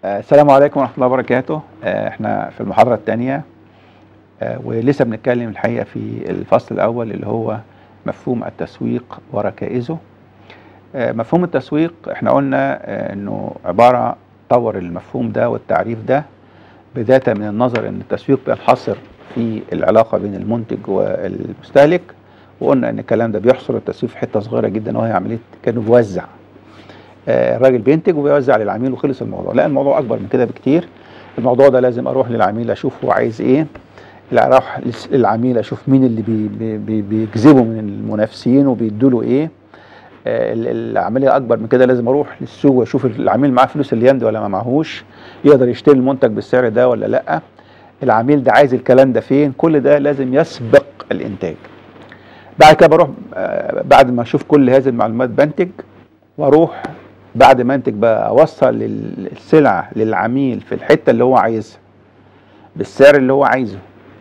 آه، السلام عليكم ورحمة الله وبركاته آه، احنا في المحاضرة الثانية ولسه بنتكلم الحقيقة في الفصل الأول اللي هو مفهوم التسويق وركائزه آه، مفهوم التسويق احنا قلنا آه، انه عبارة طور المفهوم ده والتعريف ده بداية من النظر ان التسويق بينحصر في العلاقة بين المنتج والمستهلك وقلنا ان الكلام ده بيحصر التسويق في حتة صغيرة جدا وهي عملية كانه بيوزع آه، الراجل بينتج وبيوزع للعميل وخلص الموضوع لا الموضوع اكبر من كده بكتير الموضوع ده لازم اروح للعميل اشوف هو عايز ايه لا اروح للعميل اشوف مين اللي بي بي بي بيجذبه من المنافسين وبيدوا له ايه آه، ال- العمليه اكبر من كده لازم اروح للسوق واشوف العميل معاه فلوس الايام دي ولا ما معهوش يقدر يشتري المنتج بالسعر ده ولا لا العميل ده عايز الكلام ده فين كل ده لازم يسبق الانتاج بعد كده بروح آه، بعد ما اشوف كل هذه المعلومات بنتج واروح بعد ما انتج بقى اوصل السلعه للعميل في الحته اللي هو عايزها بالسعر اللي هو عايزه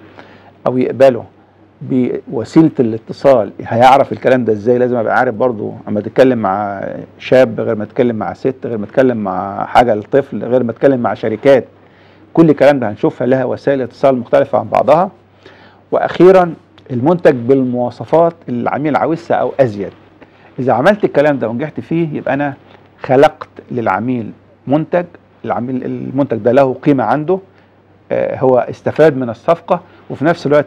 او يقبله بوسيله الاتصال هيعرف الكلام ده ازاي لازم ابقى عارف برضو اما تتكلم مع شاب غير ما تتكلم مع ست غير ما تتكلم مع حاجه لطفل غير ما تتكلم مع شركات كل الكلام ده هنشوفها لها وسائل اتصال مختلفه عن بعضها واخيرا المنتج بالمواصفات اللي العميل عاوزها او ازيد اذا عملت الكلام ده ونجحت فيه يبقى انا خلقت للعميل منتج العميل المنتج ده له قيمه عنده آه، هو استفاد من الصفقه وفي نفس الوقت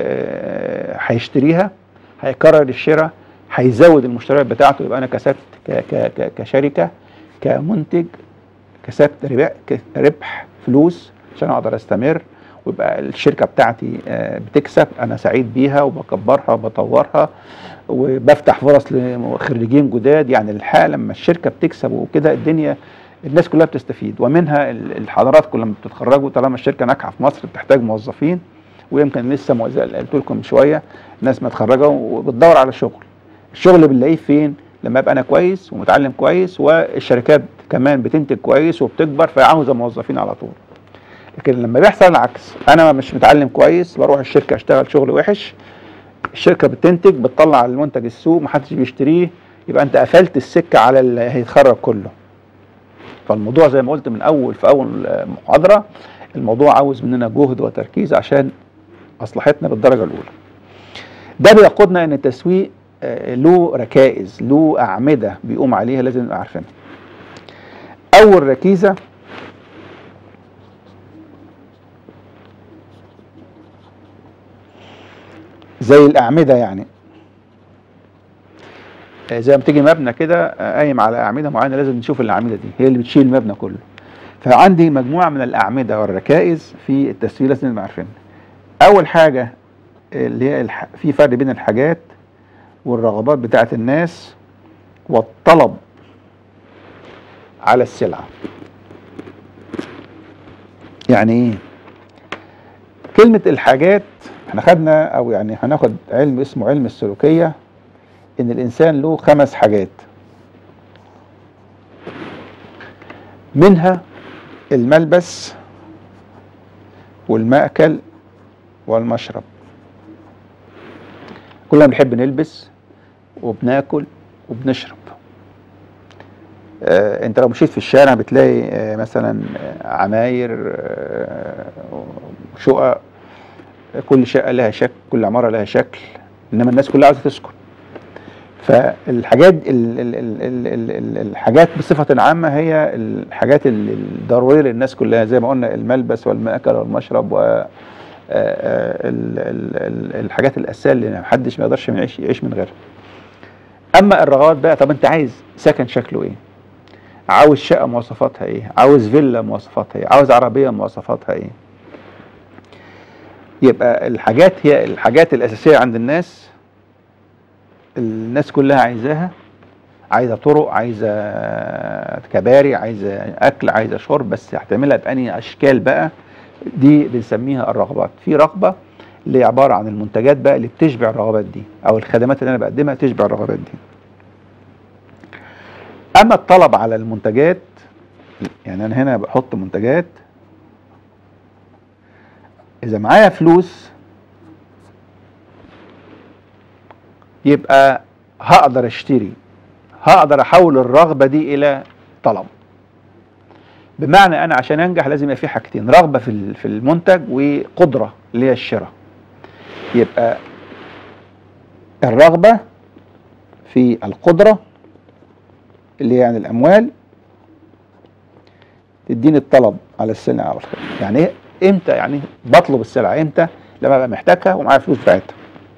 آه، هيشتريها هيكرر الشراء هيزود المشتريات بتاعته يبقى انا كسبت ك- ك- ك- كشركه كمنتج كسبت ربح, ربح فلوس عشان اقدر استمر ويبقى الشركه بتاعتي آه، بتكسب انا سعيد بيها وبكبرها وبطورها وبفتح فرص لخريجين جداد يعني الحقيقه لما الشركه بتكسب وكده الدنيا الناس كلها بتستفيد ومنها ال- الحضارات كلها لما بتتخرجوا طالما الشركه ناجحه في مصر بتحتاج موظفين ويمكن لسه مو- زي اللي قلت لكم من شويه ناس متخرجه وبتدور على شغل الشغل بنلاقيه فين لما ابقى انا كويس ومتعلم كويس والشركات كمان بتنتج كويس وبتكبر فعاوزه موظفين على طول لكن لما بيحصل العكس انا مش متعلم كويس بروح الشركه اشتغل شغل وحش الشركه بتنتج بتطلع المنتج السوق محدش بيشتريه يبقى انت قفلت السكه على اللي هيتخرج كله فالموضوع زي ما قلت من اول في اول آه، محاضره الموضوع عاوز مننا جهد وتركيز عشان مصلحتنا بالدرجه الاولى ده بيقودنا ان التسويق آه، له ركائز له اعمده بيقوم عليها لازم نبقى عارفينها اول ركيزه زي الاعمده يعني آه، زي ما تيجي مبنى كده آه، قايم على اعمده معينه لازم نشوف الاعمده دي هي اللي بتشيل المبنى كله فعندي مجموعه من الاعمده والركائز في التسويق لازم نبقى عارفينها اول حاجه اللي هي الح... في فرق بين الحاجات والرغبات بتاعت الناس والطلب على السلعه يعني ايه كلمه الحاجات احنا خدنا او يعني هناخد علم اسمه علم السلوكيه ان الانسان له خمس حاجات منها الملبس والمأكل والمشرب كلنا بنحب نلبس وبناكل وبنشرب آه انت لو مشيت في الشارع بتلاقي آه مثلا آه، عماير آه، شقق كل شقه لها شكل كل عماره لها شكل انما الناس كلها عاوزه تسكن فالحاجات ال ال ال ال ال ال الحاجات بصفة عامة هي الحاجات ال- الضرورية للناس كلها زي ما قلنا الملبس والمأكل والمشرب و آه، آه، ال- ال- ال- الحاجات الأساسية اللي محدش ما يقدرش يعيش يعيش من غيرها. أما الرغبات بقى طب أنت عايز سكن شكله إيه؟ عاوز شقة مواصفاتها إيه؟ عاوز فيلا مواصفاتها إيه؟ عاوز عربية مواصفاتها إيه؟ يبقى الحاجات هي الحاجات الأساسية عند الناس الناس كلها عايزاها عايزه طرق عايزه كباري عايزه اكل عايزه شرب بس هتعملها بأني اشكال بقى دي بنسميها الرغبات في رغبه اللي هي عباره عن المنتجات بقى اللي بتشبع الرغبات دي او الخدمات اللي انا بقدمها تشبع الرغبات دي اما الطلب على المنتجات يعني انا هنا بحط منتجات اذا معايا فلوس يبقى هقدر اشتري هقدر احول الرغبه دي الى طلب بمعنى انا عشان انجح لازم يبقى في حاجتين رغبه في في المنتج وقدره اللي هي الشراء يبقى الرغبه في القدره اللي هي يعني الاموال تديني الطلب على السلعه والخدمه يعني ايه امتى يعني بطلب السلعه امتى لما ابقى محتاجها ومعايا فلوس بتاعتها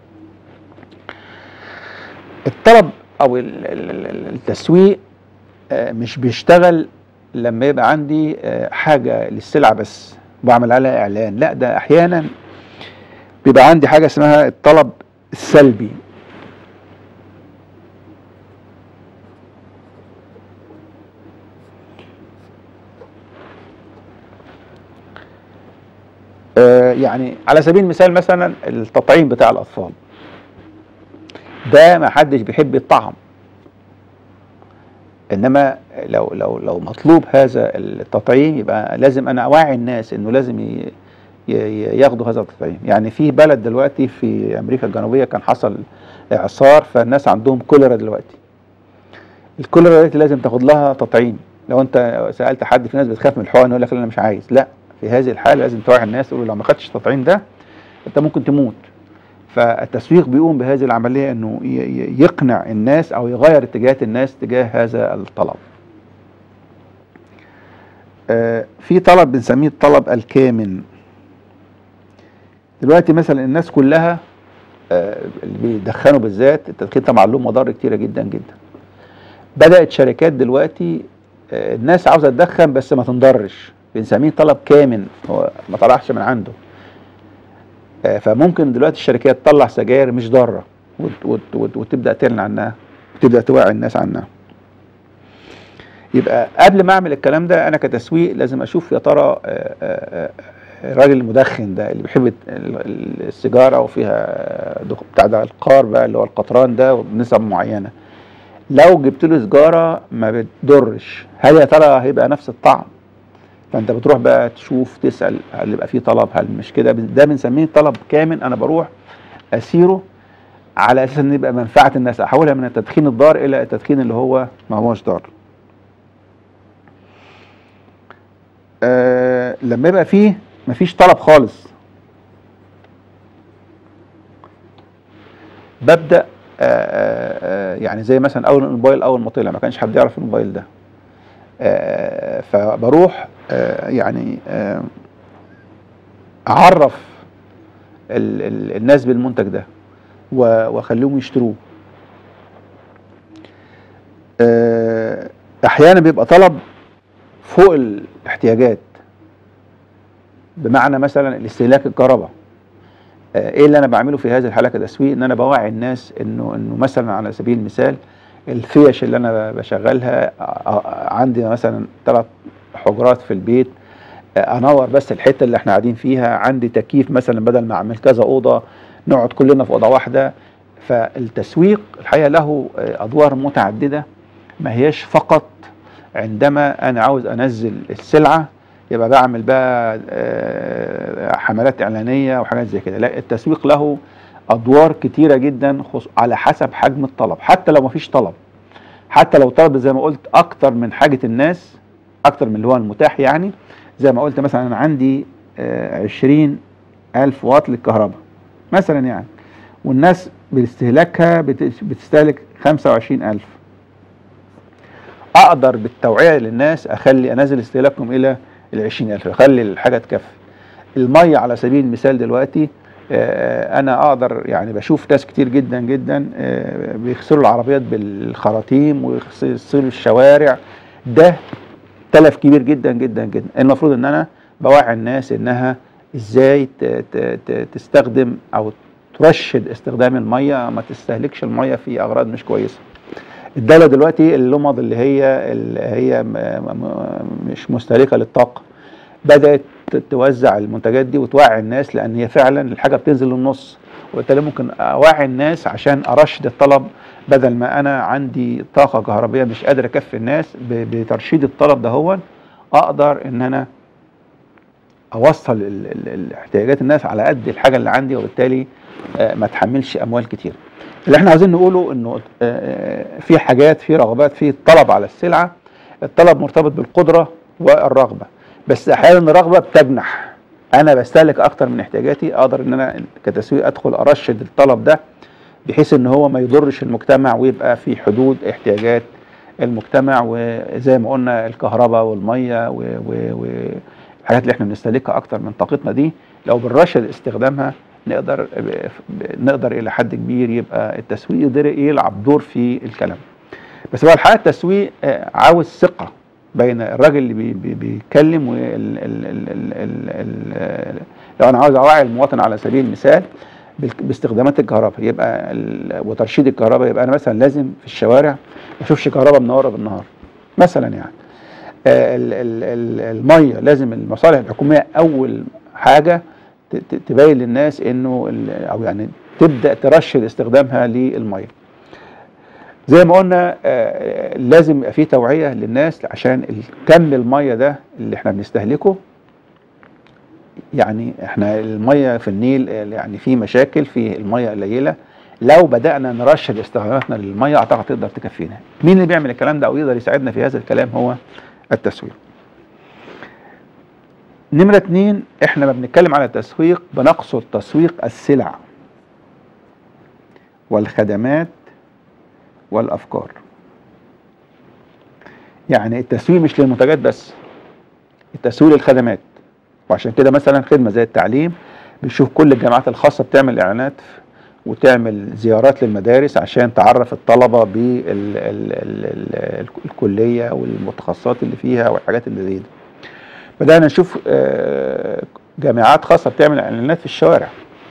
الطلب او التسويق مش بيشتغل لما يبقى عندي حاجه للسلعه بس بعمل عليها اعلان لا ده احيانا بيبقى عندي حاجه اسمها الطلب السلبي يعني على سبيل المثال مثلا التطعيم بتاع الاطفال ده ما حدش بيحب الطعم انما لو لو لو مطلوب هذا التطعيم يبقى لازم انا اوعي الناس انه لازم ياخدوا هذا التطعيم يعني في بلد دلوقتي في امريكا الجنوبيه كان حصل اعصار فالناس عندهم كوليرا دلوقتي الكوليرا دلوقتي لازم تاخد لها تطعيم لو انت سالت حد في ناس بتخاف من الحقن يقول لك انا مش عايز لا في هذه الحاله لازم توعي الناس تقول لو ما خدتش التطعيم ده انت ممكن تموت فالتسويق بيقوم بهذه العمليه انه يقنع الناس او يغير اتجاهات الناس تجاه هذا الطلب آه في طلب بنسميه الطلب الكامن دلوقتي مثلا الناس كلها آه اللي بيدخنوا بالذات التدخين طبعا له مضار كتيره جدا جدا بدات شركات دلوقتي آه الناس عاوزه تدخن بس ما تنضرش بنسميه طلب كامن هو ما طلعش من عنده فممكن دلوقتي الشركات تطلع سجاير مش ضاره وتبدا تعلن عنها وتبدا توعي الناس عنها يبقى قبل ما اعمل الكلام ده انا كتسويق لازم اشوف يا ترى الراجل المدخن ده اللي بيحب السيجاره وفيها بتاع ده القار بقى اللي هو القطران ده بنسب معينه لو جبت له سيجاره ما بتضرش هل يا ترى هيبقى نفس الطعم فانت بتروح بقى تشوف تسال هل يبقى في طلب هل مش كده ده بنسميه طلب كامن انا بروح اسيره على اساس ان يبقى منفعه الناس احولها من التدخين الضار الى التدخين اللي هو ما هوش ضار آه لما يبقى فيه مفيش طلب خالص ببدا آه آه يعني زي مثلا اول الموبايل اول ما طلع ما كانش حد يعرف الموبايل ده آه فبروح آه يعني آه اعرف ال ال الناس بالمنتج ده واخليهم يشتروه احيانا بيبقى طلب فوق الاحتياجات بمعنى مثلا الاستهلاك الكهرباء ايه اللي انا بعمله في هذه الحاله كتسويق ان انا بوعي الناس انه انه مثلا على سبيل المثال الفيش اللي انا بشغلها عندي مثلا ثلاث حجرات في البيت انور بس الحته اللي احنا قاعدين فيها عندي تكييف مثلا بدل ما اعمل كذا اوضه نقعد كلنا في اوضه واحده فالتسويق الحقيقه له ادوار متعدده ما هياش فقط عندما انا عاوز انزل السلعه يبقى بعمل بقى حملات اعلانيه وحاجات زي كده لا التسويق له ادوار كتيره جدا على حسب حجم الطلب حتى لو ما فيش طلب حتى لو طلب زي ما قلت اكتر من حاجه الناس اكتر من اللي هو المتاح يعني زي ما قلت مثلا انا عندي عشرين الف واط للكهرباء مثلا يعني والناس باستهلاكها بتستهلك خمسة وعشرين الف اقدر بالتوعية للناس اخلي انزل استهلاكهم الى العشرين الف اخلي الحاجة تكفي المية على سبيل المثال دلوقتي انا اقدر يعني بشوف ناس كتير جدا جدا بيغسلوا العربيات بالخراطيم ويغسلوا الشوارع ده تلف كبير جدا جدا جدا المفروض ان انا بوعي الناس انها ازاي تستخدم او ترشد استخدام الميه ما تستهلكش الميه في اغراض مش كويسه الدوله دلوقتي اللمض اللي هي اللي هي مش مستهلكه للطاقه بدات توزع المنتجات دي وتوعي الناس لان هي فعلا الحاجه بتنزل للنص وبالتالي ممكن اوعي الناس عشان ارشد الطلب بدل ما انا عندي طاقه كهربائيه مش قادر اكفي الناس بترشيد الطلب ده هو اقدر ان انا اوصل ال ال ال احتياجات الناس على قد الحاجه اللي عندي وبالتالي آه ما تحملش اموال كتير اللي احنا عاوزين نقوله انه آه في حاجات في رغبات في طلب على السلعه الطلب مرتبط بالقدره والرغبه بس احيانا الرغبه بتجنح انا بستهلك اكتر من احتياجاتي اقدر ان انا كتسويق ادخل ارشد الطلب ده بحيث ان هو ما يضرش المجتمع ويبقى في حدود احتياجات المجتمع وزي ما قلنا الكهرباء والميه والحاجات اللي احنا بنستهلكها اكتر من طاقتنا دي لو بنرشد استخدامها نقدر نقدر الى حد كبير يبقى التسويق يقدر يلعب دور في الكلام بس هو الحقيقه التسويق عاوز ثقه بين الراجل اللي بي بي بيتكلم وال لو انا عاوز اوعي المواطن على سبيل المثال باستخدامات الكهرباء يبقى وترشيد الكهرباء يبقى انا مثلا لازم في الشوارع ما اشوفش كهرباء منوره بالنهار مثلا يعني ال ال ال الميه لازم المصالح الحكوميه اول حاجه تبين للناس انه او يعني تبدا ترشد استخدامها للميه زي ما قلنا آه لازم يبقى في توعيه للناس عشان كم الميه ده اللي احنا بنستهلكه يعني احنا الميه في النيل يعني في مشاكل في الميه قليله لو بدانا نرشد استخداماتنا للميه اعتقد تقدر تكفينا مين اللي بيعمل الكلام ده او يقدر يساعدنا في هذا الكلام هو التسويق نمرة اتنين احنا ما بنتكلم على التسويق بنقصد تسويق السلع والخدمات والافكار يعني التسويق مش للمنتجات بس التسويق للخدمات وعشان كده مثلا خدمه زي التعليم بنشوف كل الجامعات الخاصه بتعمل اعلانات وتعمل زيارات للمدارس عشان تعرف الطلبه بالكليه والمتخصصات اللي فيها والحاجات اللي زي دي بدانا نشوف جامعات خاصه بتعمل اعلانات في الشوارع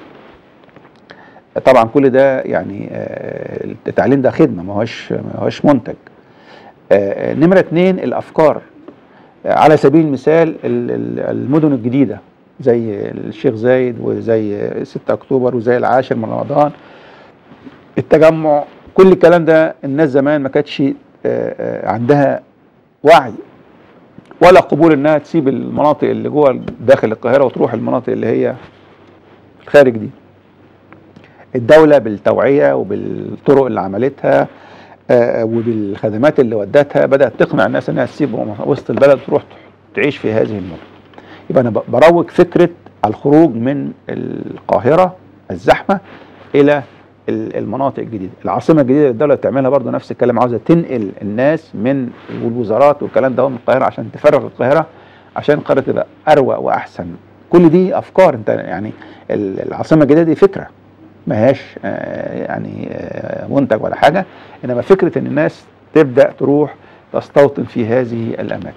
طبعا كل ده يعني التعليم ده خدمه ما هوش ما هوش منتج نمره اتنين الافكار على سبيل المثال المدن الجديده زي الشيخ زايد وزي 6 اكتوبر وزي العاشر من رمضان التجمع كل الكلام ده الناس زمان ما كانتش عندها وعي ولا قبول انها تسيب المناطق اللي جوه داخل القاهره وتروح المناطق اللي هي الخارج دي الدوله بالتوعيه وبالطرق اللي عملتها وبالخدمات اللي ودتها بدات تقنع الناس انها تسيب وسط البلد وتروح تعيش في هذه المدن يبقى انا بروج فكره الخروج من القاهره الزحمه الى المناطق الجديده العاصمه الجديده اللي الدوله بتعملها برضه نفس الكلام عاوزه تنقل الناس من والوزارات والكلام ده من القاهره عشان تفرغ القاهره عشان القاهره تبقى اروق واحسن كل دي افكار انت يعني العاصمه الجديده دي فكره ما هياش يعني منتج ولا حاجه انما فكره ان الناس تبدا تروح تستوطن في هذه الاماكن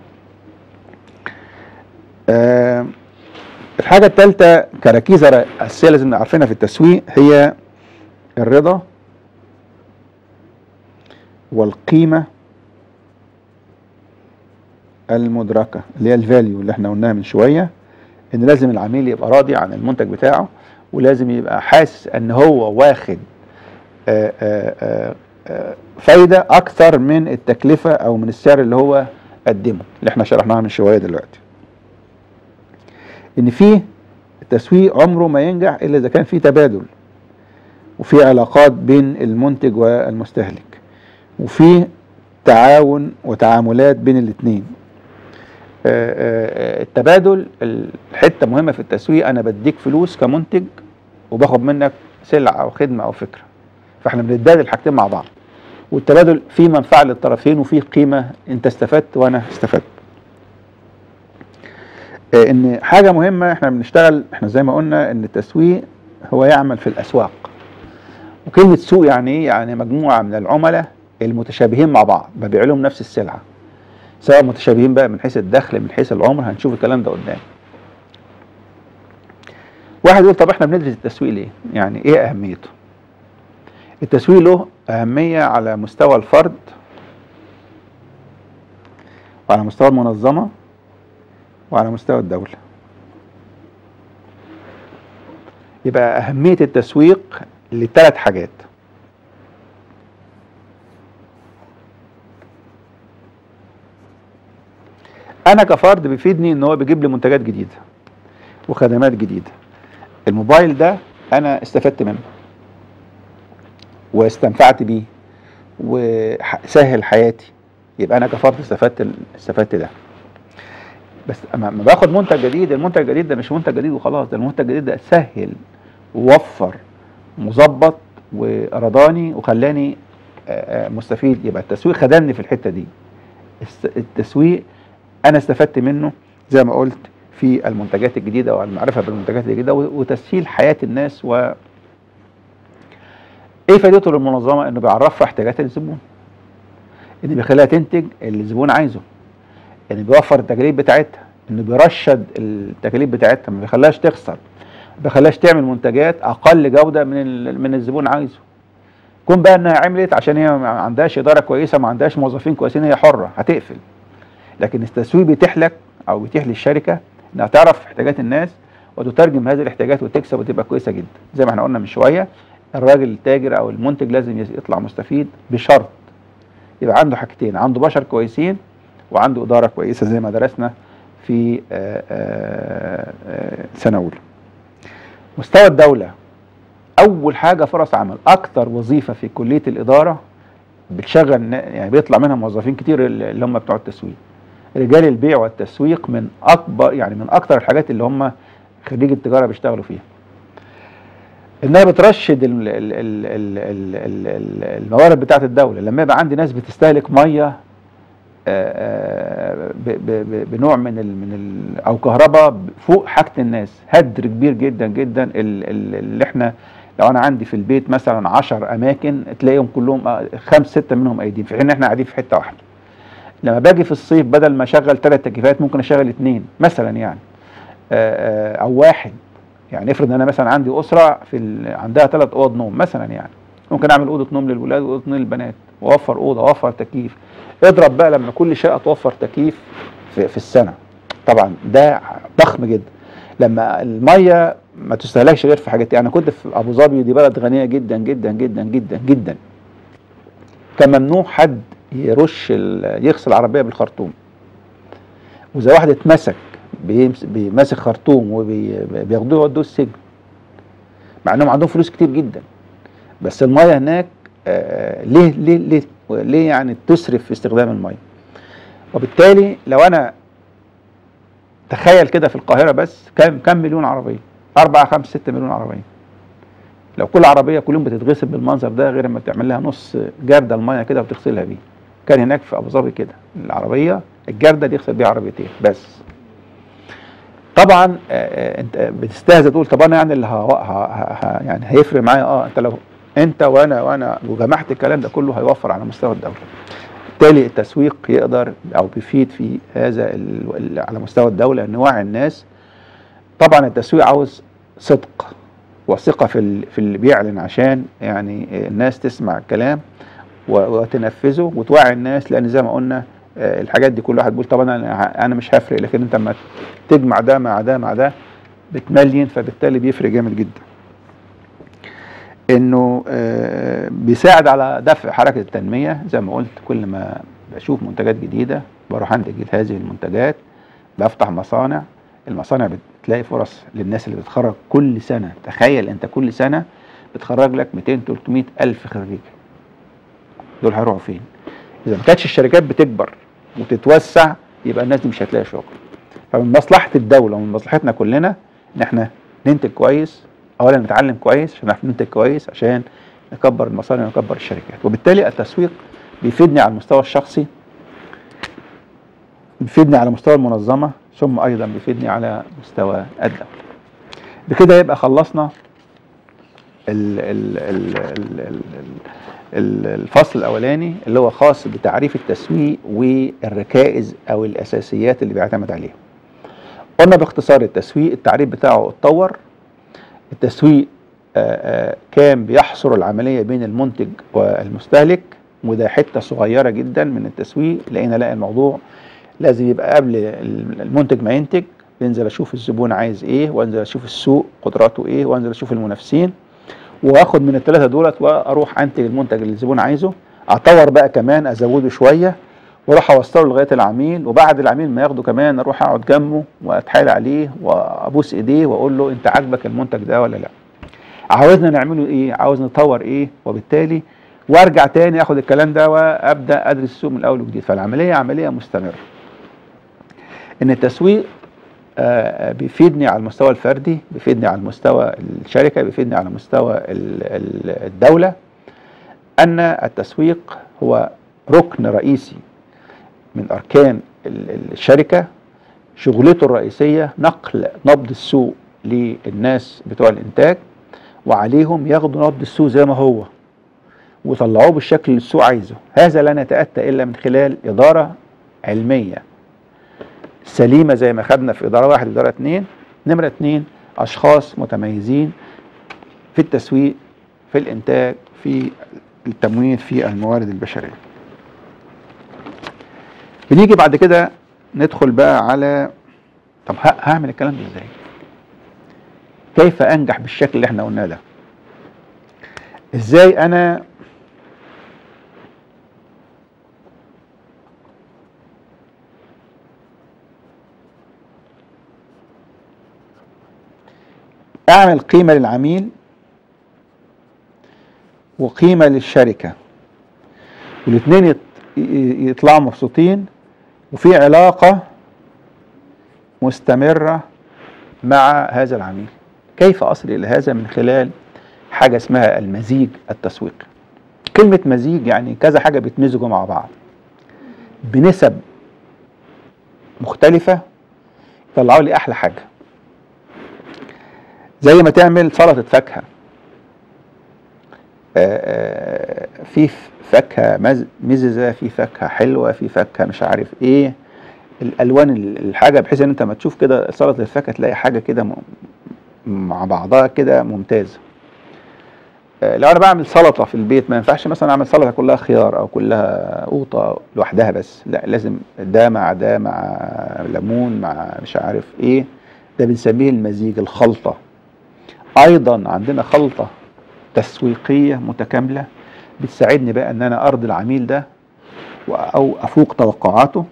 أه الحاجة الثالثة كركيزة أساسية لازم نعرفينها في التسويق هي الرضا والقيمة المدركة اللي هي الفاليو اللي احنا قلناها من شوية ان لازم العميل يبقى راضي عن المنتج بتاعه ولازم يبقى حاسس ان هو واخد آآ آآ آآ فايدة اكثر من التكلفة او من السعر اللي هو قدمه اللي احنا شرحناها من شوية دلوقتي ان في التسويق عمره ما ينجح الا اذا كان في تبادل وفي علاقات بين المنتج والمستهلك وفي تعاون وتعاملات بين الاثنين التبادل الحته مهمه في التسويق انا بديك فلوس كمنتج وباخد منك سلعه او خدمه او فكره فاحنا بنتبادل الحاجتين مع بعض والتبادل فيه منفعه للطرفين وفيه قيمه انت استفدت وانا استفدت ان حاجه مهمه احنا بنشتغل احنا زي ما قلنا ان التسويق هو يعمل في الاسواق وكلمه سوق يعني ايه يعني مجموعه من العملاء المتشابهين مع بعض ببيع لهم نفس السلعه سواء متشابهين بقى من حيث الدخل من حيث العمر هنشوف الكلام ده قدام واحد يقول طب احنا بندرس التسويق ليه يعني ايه اهميته التسويق له اهميه على مستوى الفرد وعلى مستوى المنظمه وعلى مستوى الدولة يبقى أهمية التسويق لثلاث حاجات أنا كفرد بيفيدني إن هو بيجيب لي منتجات جديدة وخدمات جديدة الموبايل ده أنا استفدت منه واستنفعت بيه وسهل حياتي يبقى أنا كفرد استفدت استفدت ده بس اما أما باخد منتج جديد المنتج الجديد ده مش منتج جديد وخلاص ده المنتج الجديد ده سهل ووفر مظبط ورضاني وخلاني آه، آه، مستفيد يبقى التسويق خدمني في الحته دي الس- التسويق انا استفدت منه زي ما قلت في المنتجات الجديده والمعرفه بالمنتجات الجديده و- وتسهيل حياه الناس و ايه فائدته للمنظمه انه بيعرفها احتياجات الزبون ان بيخليها تنتج اللي الزبون عايزه ان بيوفر التكاليف بتاعتها انه بيرشد التكاليف بتاعتها ما بيخليهاش تخسر ما بيخليهاش تعمل منتجات اقل جوده من ال- من الزبون عايزه كون بقى انها عملت عشان هي ما عندهاش اداره كويسه ما عندهاش موظفين كويسين هي حره هتقفل لكن التسويق بيتيح لك او بيتيح للشركه انها تعرف احتياجات الناس وتترجم هذه الاحتياجات وتكسب وتبقى كويسه جدا زي ما احنا قلنا من شويه الراجل التاجر او المنتج لازم يس- يطلع مستفيد بشرط يبقى عنده حاجتين عنده بشر كويسين وعنده اداره كويسه زي ما درسنا في آه، آه، آه، سنه اولى مستوى الدوله اول حاجه فرص عمل اكتر وظيفه في كليه الاداره بتشغل نا- يعني بيطلع منها موظفين كتير اللي هم بتوع التسويق رجال البيع والتسويق من اكبر يعني من اكتر الحاجات اللي هم خريج التجاره بيشتغلوا فيها انها بترشد ال- ال- ال- ال- ال- ال- ال- الموارد بتاعه الدوله لما يبقى عندي ناس بتستهلك ميه آه، آه، ب- ب- ب- بنوع من ال من ال او كهرباء فوق حاجه الناس هدر كبير جدا جدا ال- ال- اللي احنا لو انا عندي في البيت مثلا 10 اماكن تلاقيهم كلهم آه، خمس ستة منهم ايدين في حين ان احنا قاعدين في حته واحده لما باجي في الصيف بدل ما اشغل ثلاث تكييفات ممكن اشغل اثنين مثلا يعني آه، آه، او واحد يعني افرض ان انا مثلا عندي اسره في ال... عندها ثلاث اوض نوم مثلا يعني ممكن اعمل اوضه نوم للولاد واوضه نوم للبنات واوفر اوضه واوفر تكييف اضرب بقى لما كل شقه توفر تكييف في, في السنه طبعا ده ضخم جدا لما الميه ما تستهلكش غير في حاجات انا كنت في ابو ظبي دي بلد غنيه جدا جدا جدا جدا جدا كان ممنوع حد يرش ال- يغسل العربيه بالخرطوم واذا واحد اتمسك بيمس- بيمسك خرطوم وبياخدوه يودوه السجن مع انهم عندهم فلوس كتير جدا بس الميه هناك آه ليه ليه ليه ليه يعني تسرف في استخدام الميه وبالتالي لو انا تخيل كده في القاهره بس كم كم مليون عربيه 4 5 6 مليون عربيه لو كل عربيه كل يوم بتتغسل بالمنظر ده غير ما تعمل لها نص جرده الميه كده وتغسلها بيه كان هناك في ابو ظبي كده العربيه الجرده دي يغسل بيها عربيتين بس طبعا آه، آه، انت بتستهزئ تقول طب انا يعني اللي ه... ه... ه... يعني هيفرق معايا اه انت لو انت وانا وانا وجمعت الكلام ده كله هيوفر على مستوى الدوله بالتالي التسويق يقدر او بيفيد في هذا ال... ال- على مستوى الدوله ان نوعي الناس طبعا التسويق عاوز صدق وثقه في ال... في اللي بيعلن عشان يعني الناس تسمع الكلام و... وتنفذه وتوعي الناس لان زي ما قلنا آه، الحاجات دي كل واحد بيقول طب انا انا مش هفرق لكن انت لما تجمع ده مع ده مع ده بتملين فبالتالي بيفرق جامد جدا انه آه، بيساعد على دفع حركه التنميه زي ما قلت كل ما بشوف منتجات جديده بروح انتج هذه المنتجات بفتح مصانع المصانع بتلاقي فرص للناس اللي بتخرج كل سنه تخيل انت كل سنه بتخرج لك 200 300 الف خريج دول هيروحوا فين اذا ما كانتش الشركات بتكبر وتتوسع يبقى الناس دي مش هتلاقي شغل فمن مصلحه الدوله ومن مصلحتنا كلنا ان احنا ننتج كويس اولا نتعلم كويس عشان نعرف ننتج كويس عشان نكبر المصانع ونكبر الشركات وبالتالي التسويق بيفيدني على المستوى الشخصي بيفيدني على مستوى المنظمه ثم ايضا بيفيدني على مستوى الدوله بكده يبقى خلصنا ال ال ال ال ال ال الفصل الاولاني اللي هو خاص بتعريف التسويق والركائز او الاساسيات اللي بيعتمد عليها قلنا باختصار التسويق التعريف بتاعه اتطور التسويق آه، آه، كان بيحصر العملية بين المنتج والمستهلك وده حتة صغيرة جدا من التسويق لقينا لا الموضوع لازم يبقى قبل المنتج ما ينتج بنزل اشوف الزبون عايز ايه وانزل اشوف السوق قدراته ايه وانزل اشوف المنافسين واخد من الثلاثه دولت واروح انتج المنتج اللي الزبون عايزه اطور بقى كمان ازوده شويه واروح اوصله لغايه العميل وبعد العميل ما ياخده كمان اروح اقعد جنبه واتحايل عليه وابوس ايديه واقول له انت عاجبك المنتج ده ولا لا عاوزنا نعمله ايه عاوز نطور ايه وبالتالي وارجع تاني اخد الكلام ده وابدا ادرس السوق من الاول وجديد فالعمليه عمليه مستمره ان التسويق آه، بيفيدني على المستوى الفردي بيفيدني على مستوى الشركة بيفيدني على مستوى ال- ال- الدولة أن التسويق هو ركن رئيسي من أركان ال- ال- الشركة شغلته الرئيسية نقل نبض السوق للناس بتوع الإنتاج وعليهم ياخدوا نبض السوق زي ما هو ويطلعوه بالشكل اللي السوق عايزه هذا لن يتأتى إلا من خلال إدارة علمية سليمة زي ما خدنا في إدارة واحد وإدارة اتنين نمرة اتنين أشخاص متميزين في التسويق في الإنتاج في التموين في الموارد البشرية بنيجي بعد كده ندخل بقى على طب ه- هعمل الكلام ده ازاي كيف انجح بالشكل اللي احنا قلناه ده ازاي انا اعمل قيمة للعميل وقيمة للشركة والاثنين يط- ي- يطلعوا مبسوطين وفي علاقة مستمرة مع هذا العميل كيف أصل إلى هذا من خلال حاجة اسمها المزيج التسويقي كلمة مزيج يعني كذا حاجة بيتمزجوا مع بعض بنسب مختلفة يطلعوا لي أحلى حاجة زي ما تعمل سلطة فاكهة آه، آه، في فاكهة مز- مززة في فاكهة حلوة في فاكهة مش عارف ايه الالوان ال- الحاجة بحيث ان انت ما تشوف كده سلطة الفاكهة تلاقي حاجة كده م- مع بعضها كده ممتازة آه، لو انا بعمل سلطة في البيت ما ينفعش مثلا اعمل سلطة كلها خيار او كلها قوطة لوحدها بس لا لازم ده مع ده مع ليمون مع مش عارف ايه ده بنسميه المزيج الخلطة ايضا عندنا خلطة تسويقية متكاملة بتساعدني بقى ان انا ارضي العميل ده و- او افوق توقعاته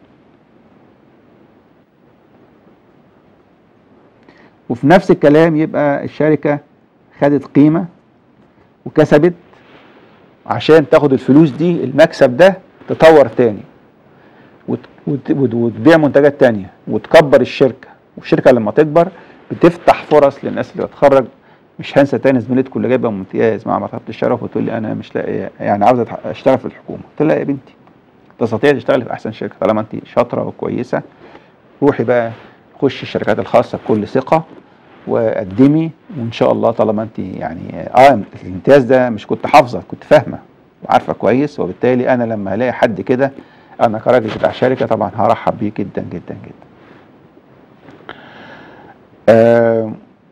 وفي نفس الكلام يبقى الشركة خدت قيمة وكسبت عشان تاخد الفلوس دي المكسب ده تطور تاني وت- وت- وت- وتبيع منتجات تانية وتكبر الشركة والشركة لما تكبر بتفتح فرص للناس اللي بتخرج مش هنسى تاني زميلتكم اللي جايبه امتياز مع مرتبه الشرف وتقول لي انا مش لاقي يعني عاوزه أتح- اشتغل في الحكومه قلت لها يا بنتي تستطيع تشتغلي في احسن شركه طالما انت شاطره وكويسه روحي بقى خشي الشركات الخاصه بكل ثقه وقدمي وان شاء الله طالما انت يعني اه الامتياز ده مش كنت حافظه كنت فاهمه وعارفه كويس وبالتالي انا لما الاقي حد كده انا كراجل بتاع شركه طبعا هرحب بيه جدا جدا جدا آه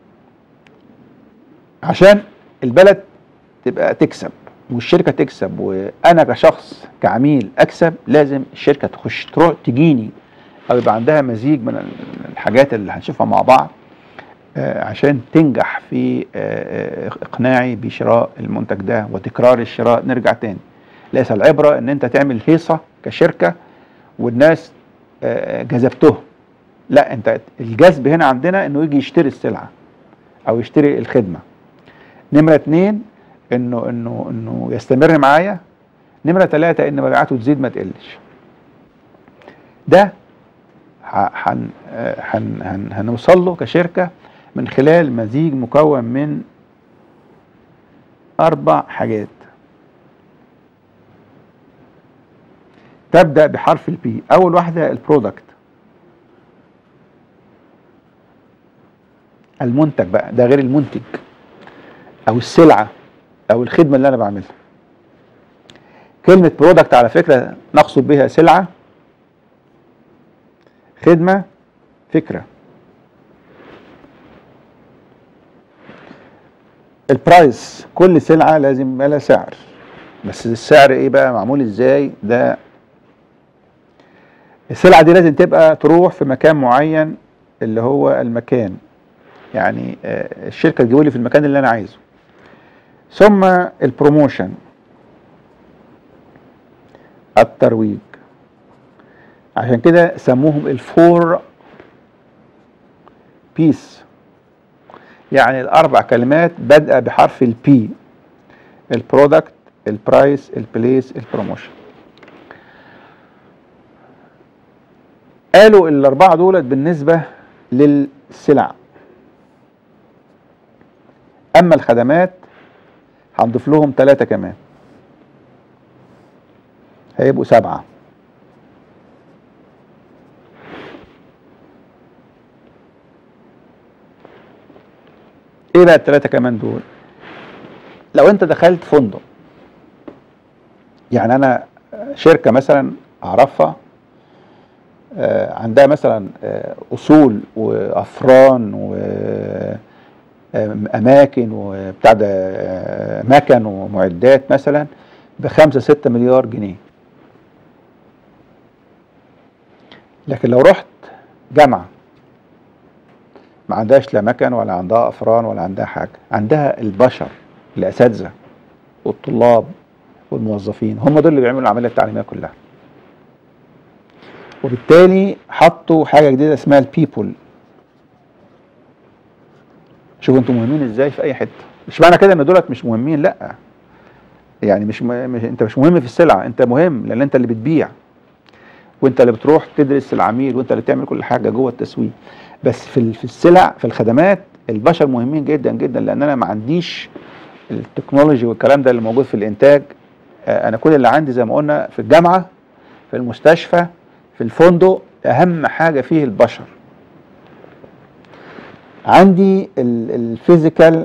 عشان البلد تبقى تكسب والشركه تكسب وانا كشخص كعميل اكسب لازم الشركه تخش تروح تجيني او يبقى عندها مزيج من الحاجات اللي هنشوفها مع بعض آه، عشان تنجح في آه، آه، اقناعي بشراء المنتج ده وتكرار الشراء نرجع تاني ليس العبره ان انت تعمل هيصه كشركه والناس آه، جذبتهم لا انت الجذب هنا عندنا انه يجي يشتري السلعه او يشتري الخدمه نمره اتنين انه انه انه يستمر معايا نمره ثلاثه ان مبيعاته تزيد ما تقلش ده ه- هن آه، هن هن هنوصل له كشركه من خلال مزيج مكون من اربع حاجات تبدا بحرف البي اول واحده البرودكت المنتج بقى ده غير المنتج او السلعه او الخدمه اللي انا بعملها كلمه برودكت على فكره نقصد بها سلعه خدمه فكره البرايس كل سلعه لازم يبقى لها سعر بس السعر ايه بقى معمول ازاي ده السلعه دي لازم تبقى تروح في مكان معين اللي هو المكان يعني آه، الشركه تجيب لي في المكان اللي انا عايزه ثم البروموشن الترويج عشان كده سموهم الفور بيس يعني الاربع كلمات بادئه بحرف البي البرودكت البرايس البليس البروموشن قالوا الاربعه دولت بالنسبه للسلع اما الخدمات هنضيف لهم ثلاثه كمان هيبقوا سبعه ايه بقى الثلاثه كمان دول لو انت دخلت فندق يعني انا شركه مثلا اعرفها آه، عندها مثلا آه، اصول وافران واماكن وبتاع ده آه، مكن ومعدات مثلا بخمسة ستة مليار جنيه لكن لو رحت جامعة ما عندهاش لا مكن ولا عندها افران ولا عندها حاجة عندها البشر الاساتذة والطلاب والموظفين هم دول اللي بيعملوا العملية التعليمية كلها وبالتالي حطوا حاجه جديده اسمها البيبول شوفوا انتم مهمين ازاي في اي حته مش معنى كده ان دولت مش مهمين لا يعني مش, م... مش انت مش مهم في السلعه انت مهم لان انت اللي بتبيع وانت اللي بتروح تدرس العميل وانت اللي تعمل كل حاجه جوه التسويق بس في في السلع في الخدمات البشر مهمين جدا جدا لان انا ما عنديش التكنولوجي والكلام ده اللي موجود في الانتاج آه، انا كل اللي عندي زي ما قلنا في الجامعه في المستشفى في الفندق اهم حاجه فيه البشر عندي الفيزيكال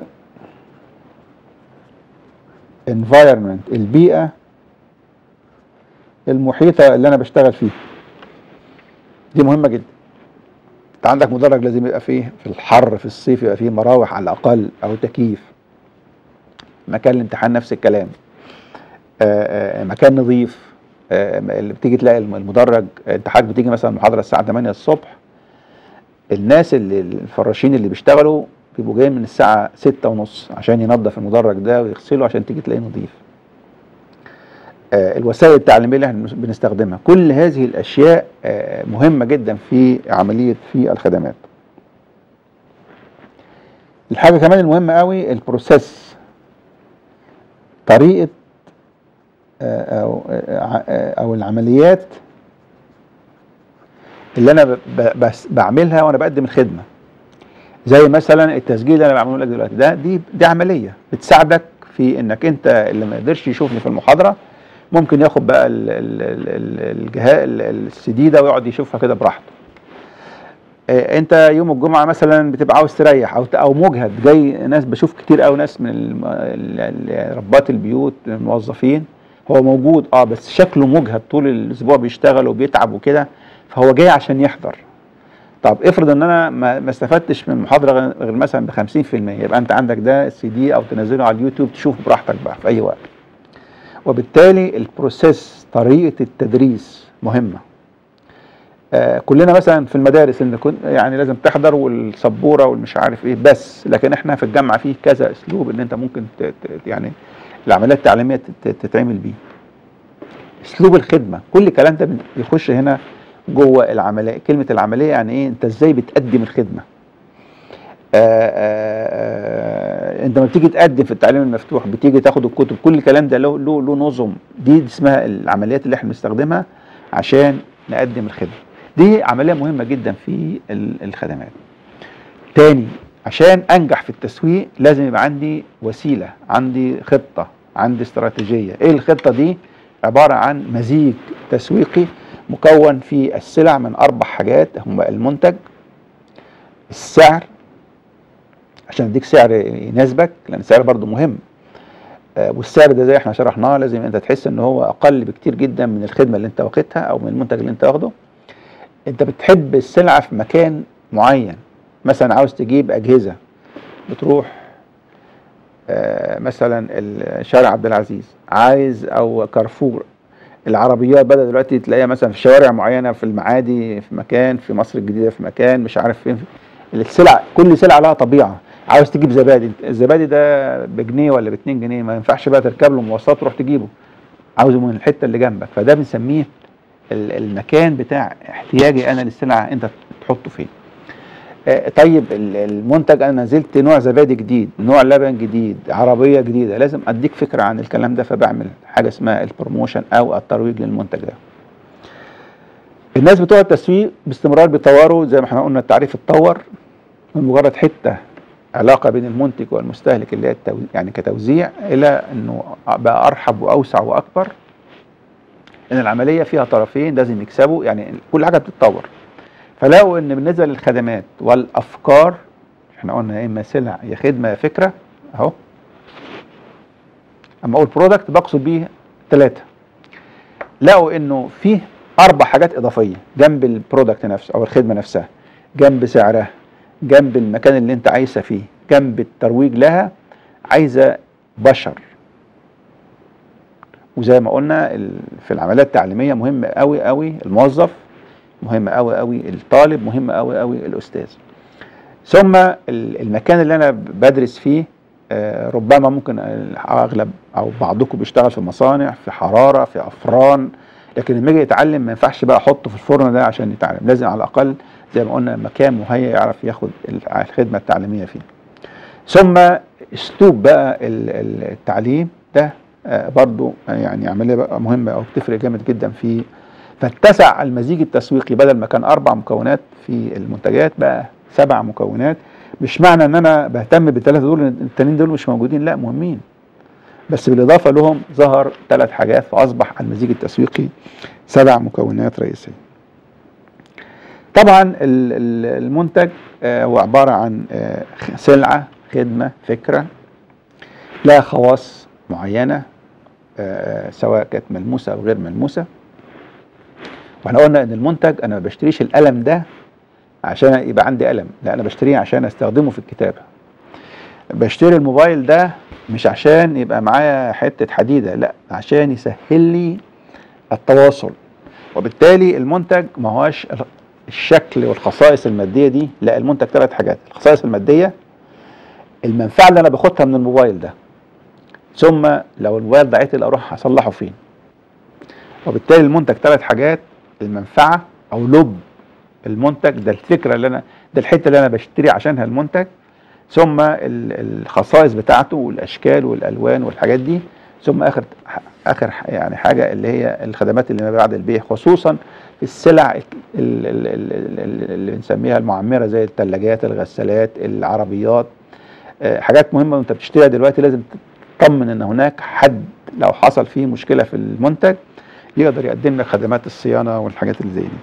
environment البيئه المحيطه اللي انا بشتغل فيها دي مهمه جدا انت عندك مدرج لازم يبقى فيه في الحر في الصيف يبقى فيه مراوح على الاقل او تكييف مكان الامتحان نفس الكلام آآ آآ مكان نظيف آه، اللي بتيجي تلاقي المدرج انت حضرتك بتيجي مثلا محاضره الساعه 8 الصبح الناس اللي الفراشين اللي بيشتغلوا بيبقوا جايين من الساعه 6 ونص عشان ينظف المدرج ده ويغسله عشان تيجي تلاقيه نظيف آه، الوسائل التعليميه اللي احنا بنستخدمها كل هذه الاشياء آه، مهمه جدا في عمليه في الخدمات الحاجه كمان المهمه قوي البروسيس طريقه او او العمليات اللي انا بس بعملها وانا بقدم الخدمه زي مثلا التسجيل اللي انا بعمله لك دلوقتي ده دي دي عمليه بتساعدك في انك انت اللي ما يقدرش يشوفني في المحاضره ممكن ياخد بقى الجهاز السي دي ده ويقعد يشوفها كده براحته آه، انت يوم الجمعه مثلا بتبقى عاوز تريح او او مجهد جاي ناس بشوف كتير قوي ناس من ربات البيوت الموظفين هو موجود اه بس شكله مجهد طول الاسبوع بيشتغل وبيتعب وكده فهو جاي عشان يحضر طب افرض ان انا ما استفدتش من المحاضره غير مثلا ب 50% يبقى انت عندك ده السي دي او تنزله على اليوتيوب تشوف براحتك بقى في اي وقت وبالتالي البروسيس طريقه التدريس مهمه آه كلنا مثلا في المدارس اللي كنت يعني لازم تحضر والسبوره والمش عارف ايه بس لكن احنا في الجامعه فيه كذا اسلوب ان انت ممكن يعني العمليات التعليميه تتعمل بيه اسلوب الخدمه كل الكلام ده بيخش هنا جوه العمليه كلمه العمليه يعني ايه انت ازاي بتقدم الخدمه آآ آه، آآ آه، انت لما بتيجي تقدم في التعليم المفتوح بتيجي تاخد الكتب كل الكلام ده له له له نظم دي اسمها العمليات اللي احنا بنستخدمها عشان نقدم الخدمه دي عمليه مهمه جدا في الخدمات تاني عشان انجح في التسويق لازم يبقى عندي وسيله عندي خطه عندي استراتيجيه ايه الخطه دي عباره عن مزيج تسويقي مكون في السلع من اربع حاجات هم المنتج السعر عشان اديك سعر يناسبك لان السعر برضو مهم آه، والسعر ده زي احنا شرحناه لازم انت تحس ان هو اقل بكتير جدا من الخدمه اللي انت واخدها او من المنتج اللي انت واخده انت بتحب السلعه في مكان معين مثلا عاوز تجيب اجهزه بتروح آه، مثلا شارع عبد العزيز عايز او كارفور العربيات بدا دلوقتي تلاقيها مثلا في شوارع معينه في المعادي في مكان في مصر الجديده في مكان مش عارف فين السلع كل سلعه لها طبيعه عاوز تجيب زبادي الزبادي ده بجنيه ولا ب 2 جنيه ما ينفعش بقى تركب له مواصلات تروح تجيبه عاوزه من الحته اللي جنبك فده بنسميه المكان بتاع احتياجي انا للسلعه انت تحطه فين آه، طيب المنتج انا نزلت نوع زبادي جديد نوع لبن جديد عربيه جديده لازم اديك فكره عن الكلام ده فبعمل حاجه اسمها البروموشن او الترويج للمنتج ده الناس بتوع التسويق باستمرار بيطوروا زي ما احنا قلنا التعريف اتطور من مجرد حته علاقه بين المنتج والمستهلك اللي هي التو... يعني كتوزيع الى انه بقى ارحب واوسع واكبر ان العمليه فيها طرفين لازم يكسبوا يعني كل حاجه بتتطور فلقوا ان بالنسبه للخدمات والافكار احنا قلنا يا اما سلع يا خدمه يا فكره اهو اما اقول برودكت بقصد بيه ثلاثه لقوا انه فيه اربع حاجات اضافيه جنب البرودكت نفسه او الخدمه نفسها جنب سعرها جنب المكان اللي انت عايزه فيه جنب الترويج لها عايزه بشر وزي ما قلنا ال- في العمليات التعليميه مهم قوي قوي الموظف مهم قوي قوي الطالب مهم قوي قوي الاستاذ ثم ال- المكان اللي انا بدرس فيه آه، ربما ممكن اغلب او بعضكم بيشتغل في مصانع في حراره في افران لكن لما يجي يتعلم ما ينفعش بقى احطه في الفرن ده عشان يتعلم لازم على الاقل زي ما قلنا مكان مهيأ يعرف ياخد ال- الخدمه التعليميه فيه ثم اسلوب بقى ال- ال- التعليم ده آه، برضو يعني عمليه بقى مهمه او بتفرق جامد جدا في فاتسع المزيج التسويقي بدل ما كان اربع مكونات في المنتجات بقى سبع مكونات مش معنى ان انا بهتم بالثلاثه دول إن التانيين دول مش موجودين لا مهمين بس بالاضافه لهم ظهر ثلاث حاجات فاصبح المزيج التسويقي سبع مكونات رئيسيه طبعا ال- ال- المنتج آه، هو عباره عن آه، سلعه خدمه فكره لها خواص معينه آه، سواء كانت ملموسه او غير ملموسه واحنا قلنا ان المنتج انا ما بشتريش القلم ده عشان يبقى عندي قلم لا انا بشتريه عشان استخدمه في الكتابه بشتري الموبايل ده مش عشان يبقى معايا حته حديده لا عشان يسهل لي التواصل وبالتالي المنتج ما هوش الشكل والخصائص الماديه دي لا المنتج ثلاث حاجات الخصائص الماديه المنفعه اللي انا باخدها من الموبايل ده ثم لو الموبايل ده عطل اروح اصلحه فين وبالتالي المنتج ثلاث حاجات المنفعه او لب المنتج ده الفكره اللي انا ده الحته اللي انا بشتري عشانها المنتج ثم ال- الخصائص بتاعته والاشكال والالوان والحاجات دي ثم اخر اخر ح- يعني حاجه اللي هي الخدمات اللي ما بعد البيع خصوصا في السلع ال- ال- ال- ال- ال- اللي بنسميها المعمره زي الثلاجات الغسالات العربيات آه، حاجات مهمه وانت بتشتريها دلوقتي لازم تطمن ان هناك حد لو حصل فيه مشكله في المنتج يقدر يقدم لك خدمات الصيانه والحاجات اللي زي دي.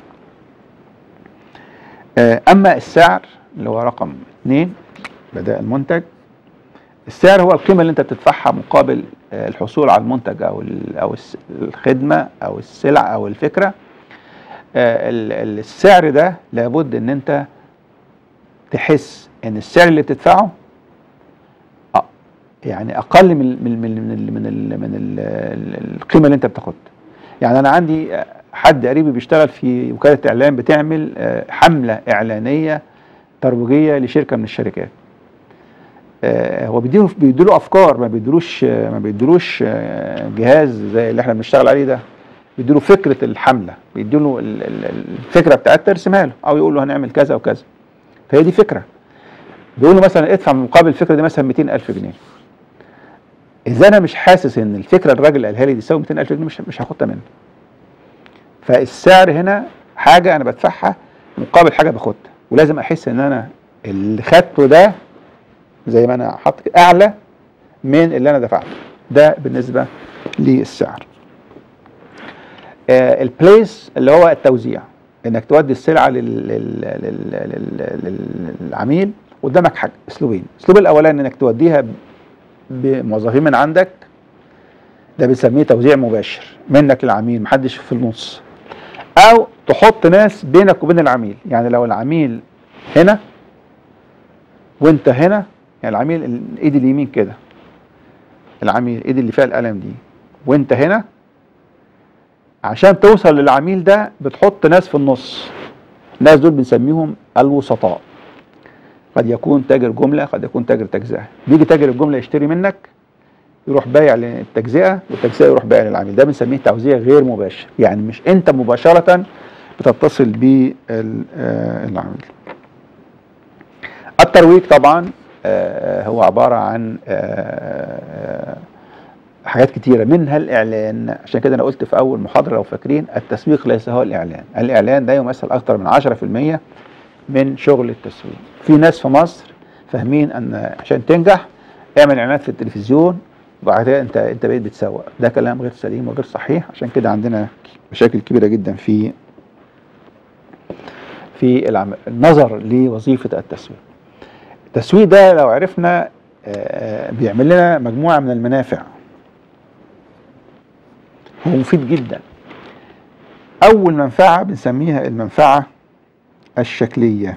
آه، اما السعر اللي هو رقم اثنين بداء المنتج السعر هو القيمه اللي انت بتدفعها مقابل آه، الحصول على المنتج او ال- او الس- الخدمه او السلع او الفكره آه، ال- ال- السعر ده لابد ان انت تحس ان السعر اللي بتدفعه أ- يعني اقل من من من من ال من ال من ال ال القيمه اللي انت بتاخدها يعني انا عندي آه، حد قريبي بيشتغل في وكاله اعلام بتعمل آه، حمله اعلانيه ترويجيه لشركه من الشركات آه، هو بيديله بيديله افكار ما بيديلوش آه، ما بيديلوش آه، جهاز زي اللي احنا بنشتغل عليه ده بيديله فكره الحمله بيديله ال- ال- الفكره بتاعتها يرسمها له او يقول له هنعمل كذا وكذا فهي دي فكره بيقول له مثلا ادفع مقابل الفكره دي مثلا 200000 جنيه اذا انا مش حاسس ان الفكره الراجل قالها لي دي تساوي 200000 جنيه مش مش هاخدها منه فالسعر هنا حاجه انا بدفعها مقابل حاجه باخدها ولازم احس ان انا اللي خدته ده زي ما انا حاطط كده اعلى من اللي انا دفعته ده بالنسبه للسعر آه البليس اللي هو التوزيع انك تودي السلعه لل- لل- لل- لل- لل- للعميل قدامك حاجه اسلوبين الاسلوب الاولاني انك توديها ب- بموظفين من عندك ده بنسميه توزيع مباشر منك للعميل محدش في النص او تحط ناس بينك وبين العميل يعني لو العميل هنا وانت هنا يعني العميل الايد اليمين كده العميل الايد اللي فيها القلم دي وانت هنا عشان توصل للعميل ده بتحط ناس في النص الناس دول بنسميهم الوسطاء قد يكون تاجر جملة قد يكون تاجر تجزئة بيجي تاجر الجملة يشتري منك يروح بايع للتجزئة والتجزئة يروح بايع للعميل ده بنسميه توزيع غير مباشر يعني مش انت مباشرة بتتصل بالعميل الترويج طبعا آه، هو عبارة عن آه، حاجات كتيرة منها الإعلان عشان كده أنا قلت في أول محاضرة لو فاكرين التسويق ليس هو الإعلان الإعلان ده يمثل أكثر من 10% من شغل التسويق في ناس في مصر فاهمين أن عشان تنجح اعمل إعلانات في التلفزيون وبعد كده أنت أنت بقيت بتسوق ده كلام غير سليم وغير صحيح عشان كده عندنا مشاكل كبيرة جدا في في العمل النظر لوظيفة التسويق التسويق ده لو عرفنا آه، بيعمل لنا مجموعة من المنافع هو مفيد جدا أول منفعة بنسميها المنفعة الشكلية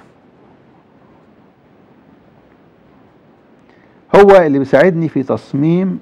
هو اللي بيساعدني في تصميم